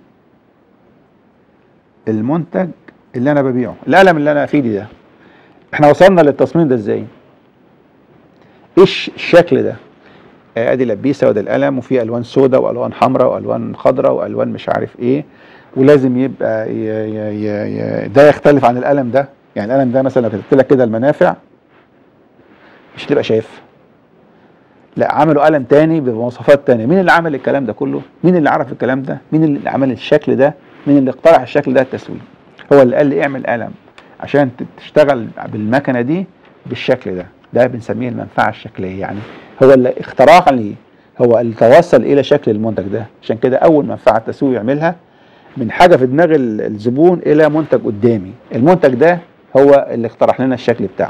المنتج اللي أنا ببيعه القلم اللي أنا في ايدي ده احنا وصلنا للتصميم ده ازاي ايش الشكل ده آه، ادي لبيسه وده القلم وفي الوان سوداء والوان حمراء والوان خضراء والوان مش عارف ايه ولازم يبقى ي ي ي ي ده يختلف عن القلم ده يعني القلم ده مثلا لو كتبت لك كده المنافع مش تبقى شايف لا عملوا قلم تاني بمواصفات تانية مين اللي عمل الكلام ده كله مين اللي عرف الكلام ده مين اللي عمل الشكل ده مين اللي اقترح الشكل ده التسويق هو اللي قال لي اعمل قلم عشان تشتغل بالمكنه دي بالشكل ده ده بنسميه المنفعه الشكليه يعني هو اللي اخترع لي هو اللي توصل الى شكل المنتج ده عشان كده اول منفعه التسويق يعملها من حاجه في دماغ الزبون الى منتج قدامي المنتج ده هو اللي اقترح لنا الشكل بتاعه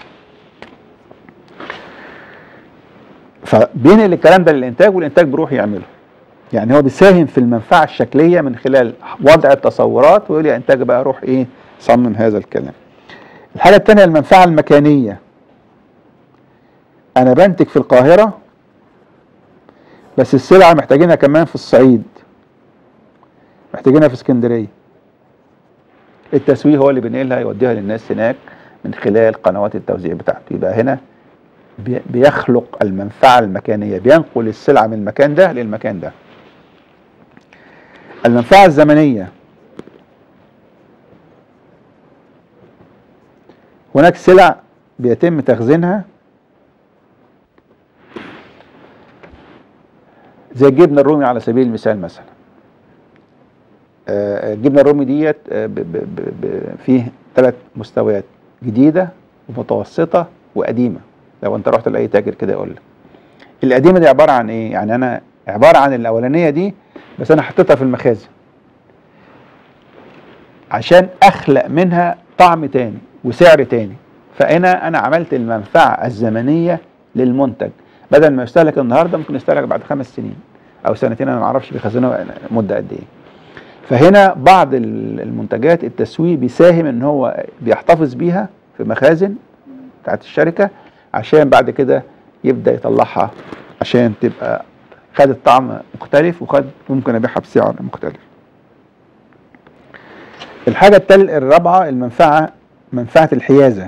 فبينقل الكلام ده للانتاج والانتاج بيروح يعمله يعني هو بيساهم في المنفعه الشكليه من خلال وضع التصورات ويقول يا انتاج بقى روح ايه صمم هذا الكلام الحاجه الثانيه المنفعه المكانيه انا بنتج في القاهره بس السلعه محتاجينها كمان في الصعيد محتاجينها في اسكندريه التسويق هو اللي بينقلها يوديها للناس هناك من خلال قنوات التوزيع بتاعته يبقى هنا بيخلق المنفعة المكانية بينقل السلعة من المكان ده للمكان ده المنفعة الزمنية هناك سلع بيتم تخزينها زي الجبنة الرومي على سبيل المثال مثلا آه، الجبنة الرومي ديت آه، فيه ثلاث مستويات جديدة ومتوسطة وقديمة لو انت رحت لاي تاجر كده يقول لك القديمه دي عباره عن ايه يعني انا عباره عن الاولانيه دي بس انا حطيتها في المخازن عشان اخلق منها طعم تاني وسعر تاني فهنا انا عملت المنفعه الزمنيه للمنتج بدل ما يستهلك النهارده ممكن يستهلك بعد خمس سنين او سنتين انا ما اعرفش بيخزنوها مده قد ايه فهنا بعض المنتجات التسويق بيساهم ان هو بيحتفظ بيها في مخازن بتاعت الشركه عشان بعد كده يبدا يطلعها عشان تبقى خدت طعم مختلف وخد ممكن ابيعها بسعر مختلف الحاجة التل الرابعة المنفعة منفعة الحيازة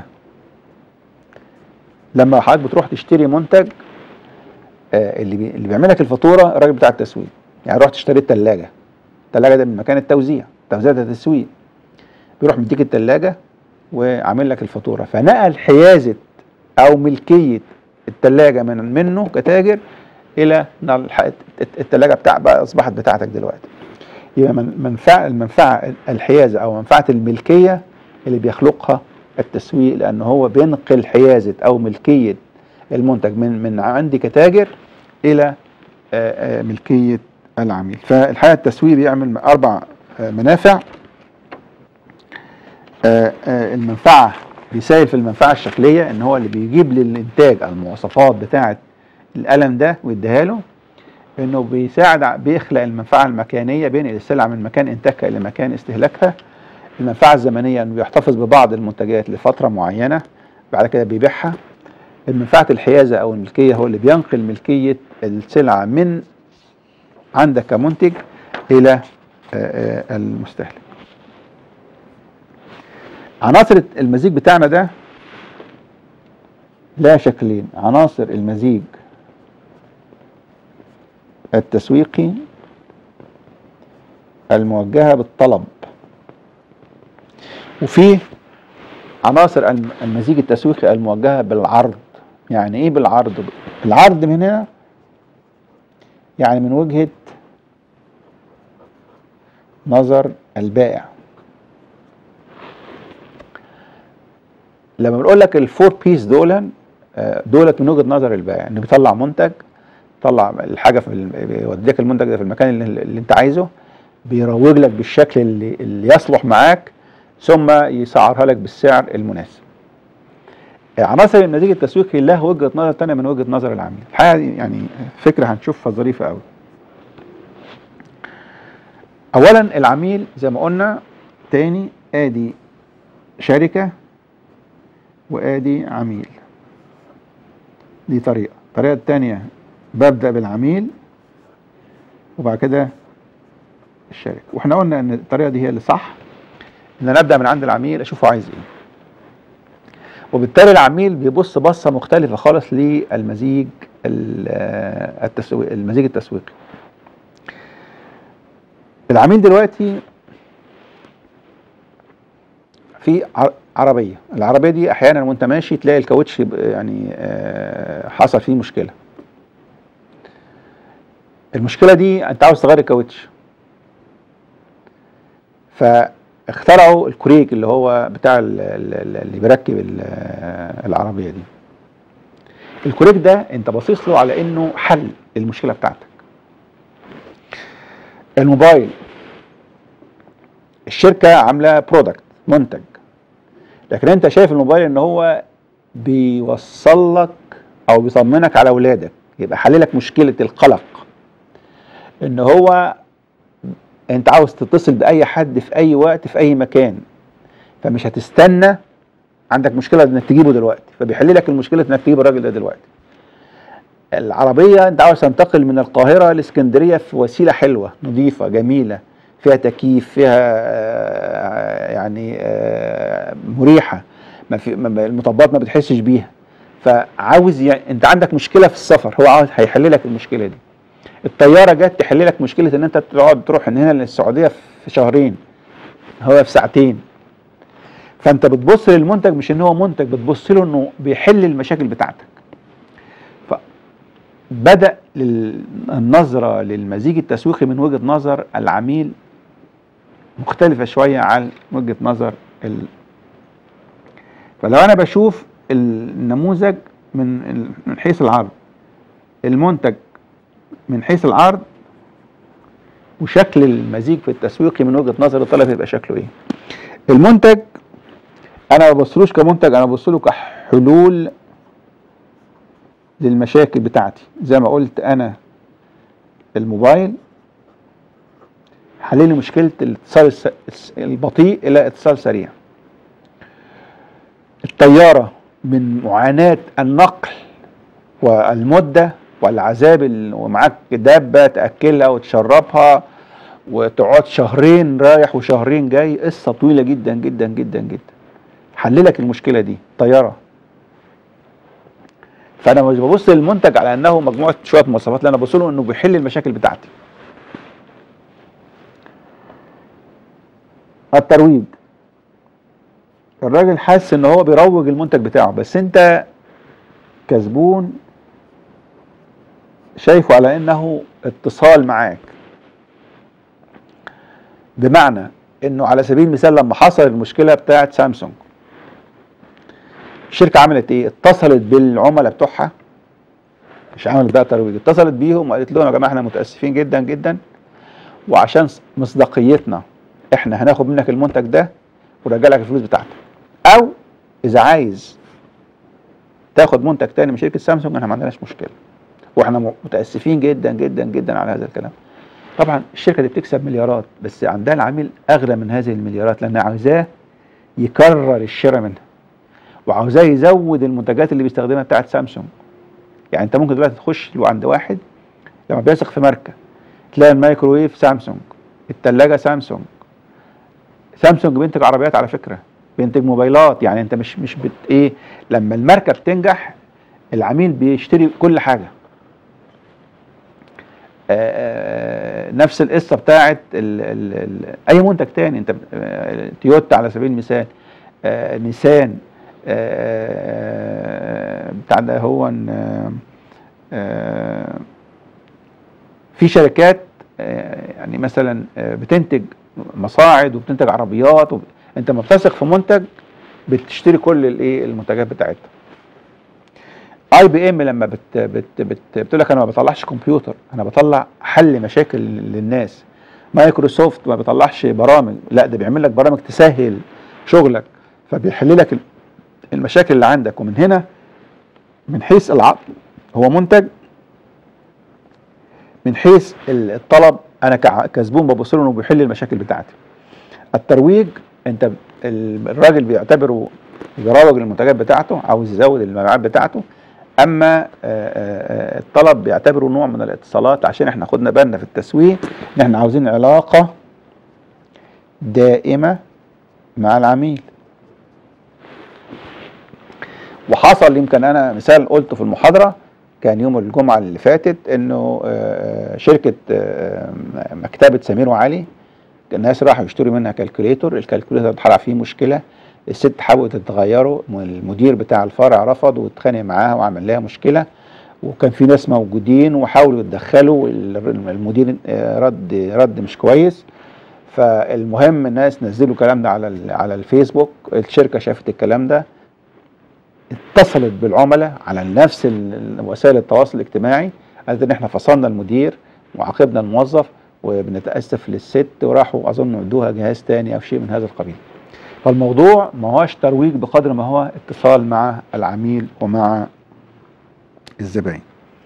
لما حضرتك بتروح تشتري منتج آه اللي بي اللي بيعمل لك الفاتورة الراجل بتاع التسويق يعني رحت اشتريت ثلاجة الثلاجة ده من مكان التوزيع توزيع ده تسويق بيروح مديك الثلاجة وعامل لك الفاتورة فنقل حيازة او ملكيه الثلاجه من منه كتاجر الى الثلاجه بتاع بقى اصبحت بتاعتك دلوقتي يبقى منفعه المنفعه الحيازه او منفعه الملكيه اللي بيخلقها التسويق لان هو بينقل حيازه او ملكيه المنتج من من عندي كتاجر الى ملكيه العميل فالحقيقه التسويق بيعمل اربع منافع المنفعه بيساهم في المنفعه الشكليه ان هو اللي بيجيب للانتاج المواصفات بتاعه القلم ده ويديها له انه بيساعد بيخلق المنفعه المكانيه بين السلعه من مكان انتاجها الى مكان استهلاكها المنفعه الزمنيه انه بيحتفظ ببعض المنتجات لفتره معينه بعد كده بيبيعها المنفعه الحيازه او الملكيه هو اللي بينقل ملكيه السلعه من عندك كمنتج الى المستهلك عناصر المزيج بتاعنا ده لها شكلين عناصر المزيج التسويقي الموجهة بالطلب وفي عناصر المزيج التسويقي الموجهة بالعرض يعني ايه بالعرض العرض من هنا يعني من وجهة نظر البائع لما بنقول لك الفور بيس دول آه، دولت من وجهه نظر البائع انه بيطلع منتج طلع الحاجه في ال- بيوديك المنتج ده في المكان اللي, اللي انت عايزه بيروج لك بالشكل اللي, اللي يصلح معاك ثم يسعرها لك بالسعر المناسب عناصر النتيجة التسويقي له وجهة نظر تانية من وجهة نظر العميل الحقيقة دي يعني فكرة هنشوفها ظريفة قوي أولا العميل زي ما قلنا تاني آدي شركة وآدي عميل دي طريقة الطريقة التانية ببدأ بالعميل وبعد كده الشركة واحنا قلنا ان الطريقة دي هي اللي صح ان انا ابدأ من عند العميل اشوفه عايز ايه وبالتالي العميل بيبص بصة مختلفة خالص للمزيج التسويق المزيج التسويقي العميل دلوقتي في ع- عربية العربية دي احيانا وانت ماشي تلاقي الكاوتش ب- يعني آه، حصل فيه مشكلة المشكلة دي انت عاوز تغير الكاوتش فاخترعوا الكوريك اللي هو بتاع ال- ال- ال- اللي بيركب ال- العربية دي الكوريك ده انت باصص له على انه حل للمشكلة بتاعتك الموبايل الشركة عاملة برودكت منتج لكن انت شايف الموبايل ان هو بيوصل لك او بيطمنك على اولادك يبقى حللك مشكلة القلق ان هو انت عاوز تتصل باي حد في اي وقت في اي مكان فمش هتستنى عندك مشكله انك تجيبه دلوقتي فبيحل لك المشكله انك تجيب الراجل ده دلوقتي العربيه انت عاوز تنتقل من القاهره لاسكندريه في وسيله حلوه نظيفه جميله فيها تكييف فيها آه، يعني آه، مريحه ما في ما- ما- المطبات ما بتحسش بيها فعاوز يعني انت عندك مشكله في السفر هو عاوز هيحل لك المشكله دي الطياره جت تحل لك مشكله ان انت تقعد تروح من هنا للسعوديه في شهرين هو في ساعتين فانت بتبص للمنتج مش ان هو منتج بتبص له انه بيحل المشاكل بتاعتك فبدا لل- النظره للمزيج التسويقي من وجهه نظر العميل مختلفه شويه عن وجهه نظر ال... فلو انا بشوف النموذج من ال- من حيث العرض المنتج من حيث العرض وشكل المزيج في التسويقي من وجهه نظر الطلب يبقى شكله ايه المنتج انا ما ببصلوش كمنتج انا ببص له كحلول للمشاكل بتاعتي زي ما قلت انا الموبايل حل لي مشكله الاتصال الس- الس- البطيء الى اتصال سريع الطياره من معاناه النقل والمده والعذاب ال- ومعاك دابه تاكلها وتشربها وتقعد شهرين رايح وشهرين جاي قصه طويله جدا جدا جدا جدا حللك المشكله دي طياره فانا مش ببص للمنتج على انه مجموعه شويه مواصفات لا انا ببص له انه بيحل المشاكل بتاعتي الترويج الراجل حاسس ان هو بيروج المنتج بتاعه بس انت كزبون شايفه على انه اتصال معاك بمعنى انه على سبيل المثال لما حصل المشكله بتاعه سامسونج الشركه عملت ايه اتصلت بالعملاء بتوعها مش عملت بقى ترويج اتصلت بيهم وقالت لهم يا جماعه احنا متاسفين جدا جدا وعشان مصداقيتنا احنا هناخد منك المنتج ده ونرجع لك الفلوس بتاعتك او اذا عايز تاخد منتج تاني من شركه سامسونج احنا ما عندناش مشكله واحنا م- متاسفين جدا جدا جدا على هذا الكلام طبعا الشركه دي بتكسب مليارات بس عندها العميل اغلى من هذه المليارات لان عاوزاه يكرر الشراء منها وعاوزاه يزود المنتجات اللي بيستخدمها بتاعت سامسونج يعني انت ممكن دلوقتي تخش له عند واحد لما بيثق في ماركه تلاقي الميكروويف سامسونج الثلاجه سامسونج سامسونج بينتج عربيات على فكره بينتج موبايلات يعني انت مش مش بت ايه لما الماركه بتنجح العميل بيشتري كل حاجه آه، نفس القصه بتاعت ال ال ال اي منتج تاني انت آه، تويوتا على سبيل المثال آه، نيسان آه، بتاع ده هو آه، آه، في شركات آه، يعني مثلا آه، بتنتج مصاعد وبتنتج عربيات وب... انت لما بتثق في منتج بتشتري كل الايه المنتجات بتاعتها اي بي ام لما بت بت بت بتقول لك انا ما بطلعش كمبيوتر انا بطلع حل مشاكل للناس مايكروسوفت ما بيطلعش برامج لا ده بيعمل لك برامج تسهل شغلك فبيحل لك المشاكل اللي عندك ومن هنا من حيث العقل هو منتج من حيث الطلب انا كزبون ببص له انه بيحل المشاكل بتاعتي الترويج انت الراجل بيعتبره يروج للمنتجات بتاعته عاوز يزود المبيعات بتاعته اما الطلب بيعتبره نوع من الاتصالات عشان احنا خدنا بالنا في التسويق ان احنا عاوزين علاقه دائمه مع العميل وحصل يمكن انا مثال قلته في المحاضره كان يوم الجمعه اللي فاتت انه شركه مكتبه سمير وعلي الناس راحوا يشتروا منها كالكوليتور الكالكوليتور اتحرق فيه مشكله الست حاولت تغيره المدير بتاع الفرع رفض واتخانق معاها وعمل لها مشكله وكان في ناس موجودين وحاولوا يتدخلوا المدير رد رد مش كويس فالمهم الناس نزلوا الكلام ده على على الفيسبوك الشركه شافت الكلام ده اتصلت بالعملاء على نفس وسائل التواصل الاجتماعي قالت ان احنا فصلنا المدير وعاقبنا الموظف وبنتاسف للست وراحوا اظن ادوها جهاز تاني او شيء من هذا القبيل فالموضوع ما هوش ترويج بقدر ما هو اتصال مع العميل ومع الزبائن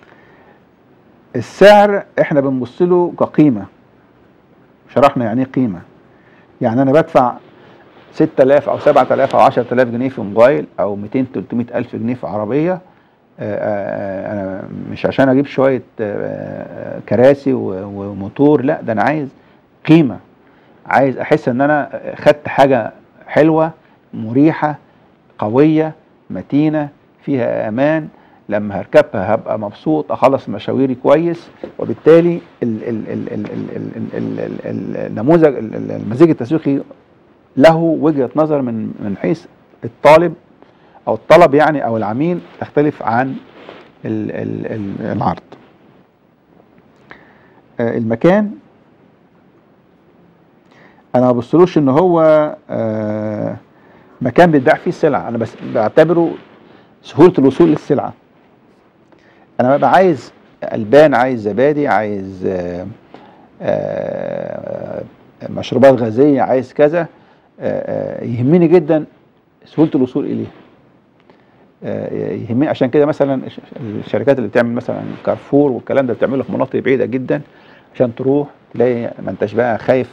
السعر احنا بنبص له كقيمه شرحنا يعني ايه قيمه يعني انا بدفع 6000 او 7000 او 10000 جنيه في موبايل او 200 300 الف جنيه في عربيه انا مش عشان اجيب شويه كراسي وموتور لا ده انا عايز قيمه عايز احس ان انا خدت حاجه حلوه مريحه قويه متينه فيها امان لما هركبها هبقى مبسوط اخلص مشاويري كويس وبالتالي النموذج المزيج التسويقي له وجهه نظر من من حيث الطالب او الطلب يعني او العميل تختلف عن ال ال العرض المكان انا ما ببصلوش ان هو مكان بيتباع فيه السلعه انا بس بعتبره سهوله الوصول للسلعه انا ببقى عايز البان عايز زبادي عايز آآ آآ مشروبات غازيه عايز كذا يهمني جدا سهوله الوصول اليه يهمني عشان كده مثلا الشركات اللي بتعمل مثلا كارفور والكلام ده بتعمله في مناطق بعيده جدا عشان تروح تلاقي ما انتش بقى خايف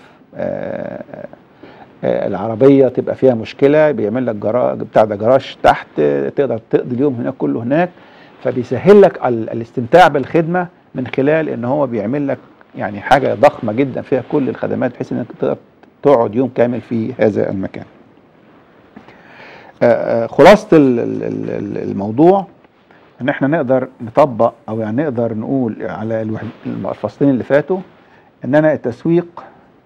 العربيه تبقى فيها مشكله بيعمل لك جراج بتاع ده جراج تحت تقدر تقضي اليوم هناك كله هناك فبيسهل لك الاستمتاع بالخدمه من خلال ان هو بيعمل لك يعني حاجه ضخمه جدا فيها كل الخدمات بحيث انك تقدر تقعد يوم كامل في هذا المكان. خلاصه الموضوع ان احنا نقدر نطبق او يعني نقدر نقول على الفصلين اللي فاتوا ان انا التسويق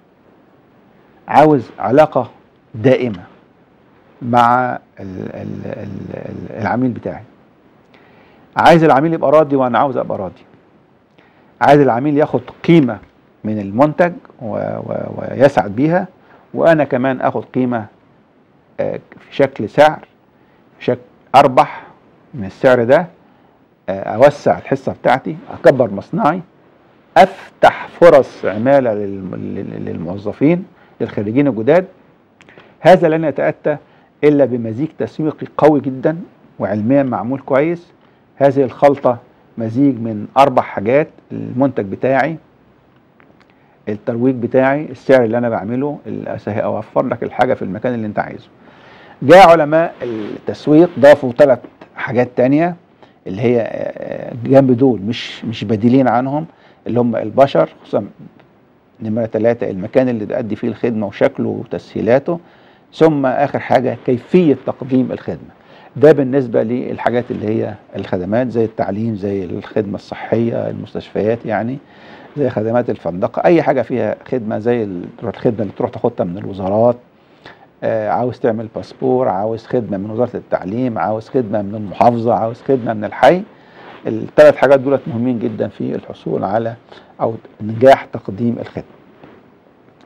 عاوز علاقه دائمه مع العميل بتاعي. عايز العميل يبقى راضي وانا عاوز ابقى راضي. عايز العميل ياخد قيمه من المنتج ويسعد بيها وانا كمان اخد قيمه في شكل سعر في شكل اربح من السعر ده اوسع الحصه بتاعتي اكبر مصنعي افتح فرص عماله للموظفين للخريجين الجداد هذا لن يتاتى الا بمزيج تسويقي قوي جدا وعلميا معمول كويس هذه الخلطه مزيج من اربع حاجات المنتج بتاعي الترويج بتاعي السعر اللي انا بعمله اوفر لك الحاجه في المكان اللي انت عايزه جاء علماء التسويق ضافوا ثلاث حاجات تانية اللي هي جنب دول مش مش بديلين عنهم اللي هم البشر خصوصا نمرة ثلاثة المكان اللي تأدي فيه الخدمة وشكله وتسهيلاته ثم آخر حاجة كيفية تقديم الخدمة ده بالنسبة للحاجات اللي هي الخدمات زي التعليم زي الخدمة الصحية المستشفيات يعني زي خدمات الفندقة أي حاجة فيها خدمة زي الخدمة اللي تروح تاخدها من الوزارات آه عاوز تعمل باسبور عاوز خدمة من وزارة التعليم عاوز خدمة من المحافظة عاوز خدمة من الحي الثلاث حاجات دولت مهمين جدا في الحصول على أو نجاح تقديم الخدمة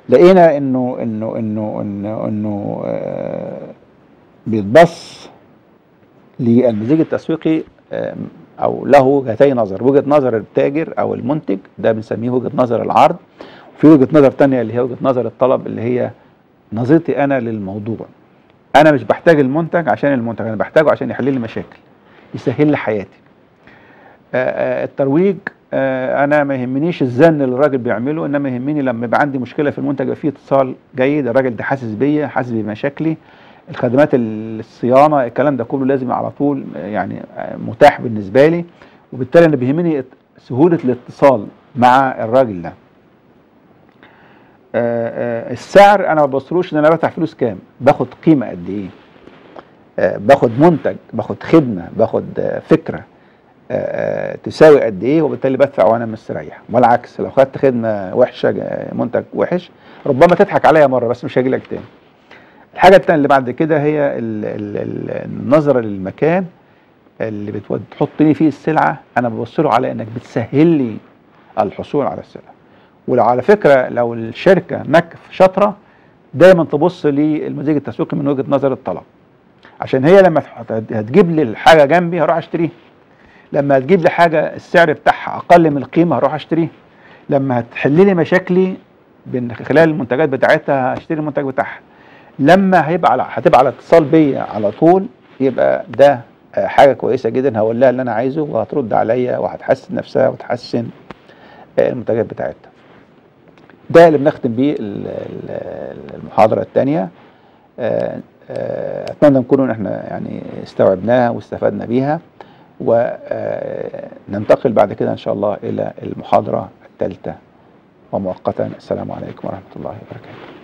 لقينا انه انه انه انه, إنه آه بيتبص للمزيج التسويقي آه او له وجهتي نظر وجهه نظر التاجر او المنتج ده بنسميه وجهه نظر العرض وفي وجهه نظر تانية اللي هي وجهه نظر الطلب اللي هي نظرتي انا للموضوع انا مش بحتاج المنتج عشان المنتج انا بحتاجه عشان يحل لي مشاكل يسهل لي حياتي آآ آآ الترويج آآ انا ما يهمنيش الزن اللي الراجل بيعمله انما يهمني لما يبقى عندي مشكله في المنتج يبقى فيه اتصال جيد الراجل ده حاسس بيا حاسس بمشاكلي الخدمات الصيانه الكلام ده كله لازم على طول يعني متاح بالنسبه لي وبالتالي انا بيهمني سهوله الاتصال مع الراجل ده السعر انا ما ببصلوش ان انا بدفع فلوس كام باخد قيمه قد ايه باخد منتج باخد خدمه باخد فكره تساوي قد ايه وبالتالي بدفع وانا مستريح والعكس لو خدت خدمه وحشه منتج وحش ربما تضحك عليا مره بس مش هاجي لك تاني الحاجه الثانيه اللي بعد كده هي النظره للمكان اللي بتحطني فيه السلعه انا ببص له على انك بتسهل لي الحصول على السلعه وعلى فكره لو الشركه نكف شاطره دايما تبص للمزيج التسويقي من وجهه نظر الطلب عشان هي لما هتجيب لي الحاجه جنبي هروح اشتريها لما هتجيب لي حاجه السعر بتاعها اقل من القيمه هروح اشتريها لما هتحل لي مشاكلي من خلال المنتجات بتاعتها هشتري المنتج بتاعها لما هيبقى على هتبقى على اتصال بيا على طول يبقى ده حاجه كويسه جدا هقول لها اللي انا عايزه وهترد عليا وهتحسن نفسها وتحسن المنتجات بتاعتها ده اللي بنختم بيه المحاضره الثانيه اتمنى نكون احنا يعني استوعبناها واستفدنا بيها وننتقل بعد كده ان شاء الله الى المحاضره الثالثه ومؤقتا السلام عليكم ورحمه الله وبركاته